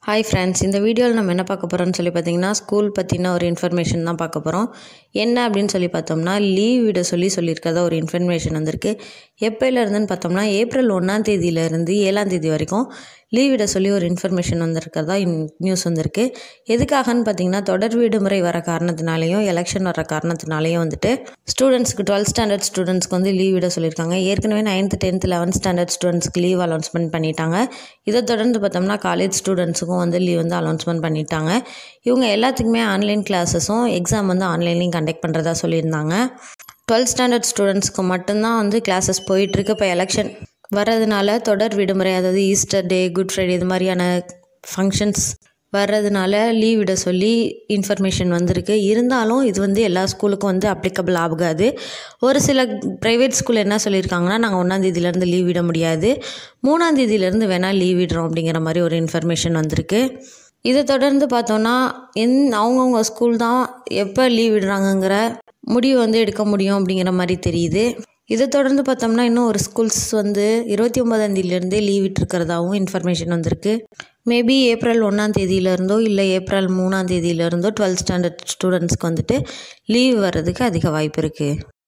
hi friends இந்த வீடியோவில் நம்ம என்ன பார்க்க போகிறோம்னு சொல்லி பார்த்தீங்கன்னா ஸ்கூல் பற்றின ஒரு இன்ஃபர்மேஷன் தான் பார்க்க போகிறோம் என்ன அப்படின்னு சொல்லி பார்த்தோம்னா லீவ் விட சொல்லி சொல்லியிருக்கதா ஒரு இன்ஃபர்மேஷன் வந்திருக்கு எப்போலேருந்துன்னு பார்த்தோம்னா ஏப்ரல் ஒன்றாம் தேதியிலேருந்து ஏழாம் தேதி வரைக்கும் லீவ் விட சொல்லி ஒரு இன்ஃபர்மேஷன் வந்திருக்கிறதா நியூஸ் வந்திருக்கு எதுக்காகன்னு பார்த்தீங்கன்னா தொடர் விடுமுறை வர காரணத்தினாலேயும் எலெக்ஷன் வர காரணத்தினாலேயும் வந்துட்டு ஸ்டூடெண்ட்ஸ்க்கு டுவெல்த் ஸ்டாண்டர்ட் ஸ்டூடெண்ட்ஸ்க்கு வந்து லீவ் விட சொல்லியிருக்காங்க ஏற்கனவே நைன்த்து டென்த் லெவன்த் ஸ்டாண்டர்ட் ஸ்டூடெண்ட்ஸ்க்கு லீவ் அனௌன்ஸ்மெண்ட் பண்ணிட்டாங்க இதை தொடர்ந்து பார்த்தோம்னா காலேஜ் ஸ்டூடெண்ட்ஸுக்கும் வந்து லீவ் வந்து அனௌன்ஸ்மெண்ட் பண்ணிட்டாங்க இவங்க எல்லாத்துக்குமே ஆன்லைன் கிளாஸஸும் எக்ஸாம் வந்து ஆன்லைன்லேயும் கண்டக்ட் பண்ணுறதா சொல்லியிருந்தாங்க டுவெல்த் ஸ்டாண்டர்ட் ஸ்டூடெண்ட்ஸ்க்கு மட்டும்தான் வந்து கிளாஸஸ் போயிட்டுருக்கு இப்போ எலெக்ஷன் வர்றதுனால தொடர் விடுமுறை அதாவது ஈஸ்டர் டே குட் ஃப்ரைடே இது மாதிரியான ஃபங்க்ஷன்ஸ் வர்றதுனால லீவ் விட சொல்லி இன்ஃபர்மேஷன் வந்திருக்கு இருந்தாலும் இது வந்து எல்லா ஸ்கூலுக்கும் வந்து அப்ளிகபிள் ஆகாது ஒரு சில ப்ரைவேட் ஸ்கூல் என்ன சொல்லியிருக்காங்கன்னா நாங்கள் ஒன்றாந்தேதியிலேருந்து லீவ் விட முடியாது மூணாந்தேதியிலேருந்து வேணால் லீவ் விடுறோம் அப்படிங்கிற மாதிரி ஒரு இன்ஃபர்மேஷன் வந்திருக்கு இதை தொடர்ந்து பார்த்தோன்னா என் அவங்கவுங்க ஸ்கூல் தான் எப்போ லீவ் விடுறாங்கங்கிற முடிவு வந்து எடுக்க முடியும் அப்படிங்கிற மாதிரி தெரியுது இதை தொடர்ந்து பார்த்தோம்னா இன்னும் ஒரு ஸ்கூல்ஸ் வந்து இருபத்தி ஒன்பதாந்தேதியிலேருந்தே லீவ் விட்டுருக்கிறதாவும் இன்ஃபர்மேஷன் வந்திருக்கு மேபி ஏப்ரல் ஒன்றாம் தேதியிலேருந்தோ இல்லை ஏப்ரல் மூணாம் தேதியிலேருந்தோ டுவெல்த் ஸ்டாண்டர்ட் ஸ்டூடெண்ட்ஸ்க்கு வந்துட்டு லீவ் வர்றதுக்கு அதிக வாய்ப்பு இருக்குது